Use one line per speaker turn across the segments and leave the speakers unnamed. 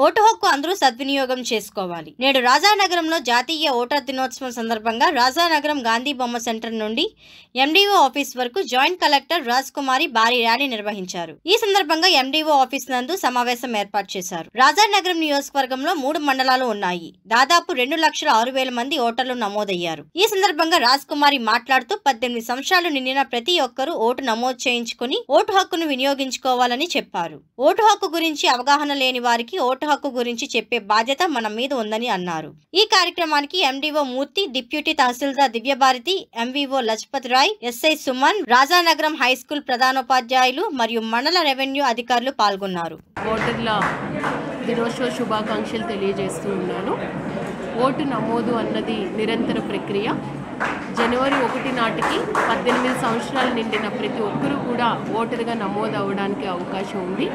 vote హక్కు అందరూ సద్వినియోగం చేసుకోవాలి నేడు రాజానగరంలో జాతీయ ఓటర్ దినోత్సవం సందర్భంగా రాజానగరం గాంధీ బొమ్మ సెంటర్ నుండి ఎండిఓ ఆఫీస్ వరకు జాయింట్ కలెక్టర్ రాజ్ కుమారి భారీ ర్యాలీ నిర్వహించారు ఈ సందర్భంగా ఎండిఓ ఆఫీస్ నందు సమావేశం ఏర్పాటు చేశారు రాజానగరం నియోజకవర్గంలో మూడు మండలాలు ఉన్నాయి దాదాపు రెండు లక్షల ఆరు వేల మంది ఓటర్లు నమోదయ్యారు ఈ సందర్భంగా రాజ్ కుమారి మాట్లాడుతూ పద్దెనిమిది సంవత్సరాలు నిండిన ప్రతి ఒక్కరూ ఓటు నమోదు చేయించుకుని ఓటు హక్కును వినియోగించుకోవాలని చెప్పారు ఓటు హక్కు గురించి అవగాహన లేని వారికి ఓటు హక్కు గురించి చెప్పే బాధ్యత మన మీద ఉందని అన్నారు ఈ కార్యక్రమానికి MDO Murthy deputy tahsildar Divyabharathi MVO Lajpat Rai SI Suman Rajanagaram high school ప్రధానోపాధ్యాయులు మరియు మండల రెవెన్యూ అధికారులు పాల్గొన్నారు
ఓటర్ల దినోత్సవ శుభాకాంక్షలు తెలియజేస్తూ ఉన్నాను ఓటు నమోదు అన్నది నిరంతర ప్రక్రియ జనవరి ఒకటి నాటికి పద్దెనిమిది సంవత్సరాలు నిండిన ప్రతి ఒక్కరూ కూడా ఓటరుగా నమోదు అవ్వడానికి అవకాశం ఉంది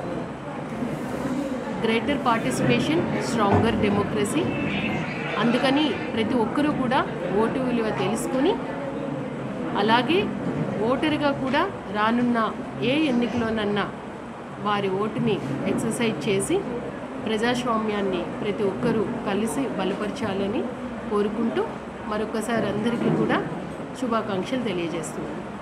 గ్రేటర్ పార్టిసిపేషన్ స్ట్రాంగర్ డెమోక్రసీ అందుకని ప్రతి ఒక్కరూ కూడా ఓటు విలువ తెలుసుకొని అలాగే ఓటరుగా కూడా రానున్న ఏ ఎన్నికలోనన్నా వారి ఓటుని ఎక్సర్సైజ్ చేసి ప్రజాస్వామ్యాన్ని ప్రతి ఒక్కరూ కలిసి బలపరచాలని కోరుకుంటూ మరొకసారి అందరికీ కూడా శుభాకాంక్షలు తెలియజేస్తున్నాను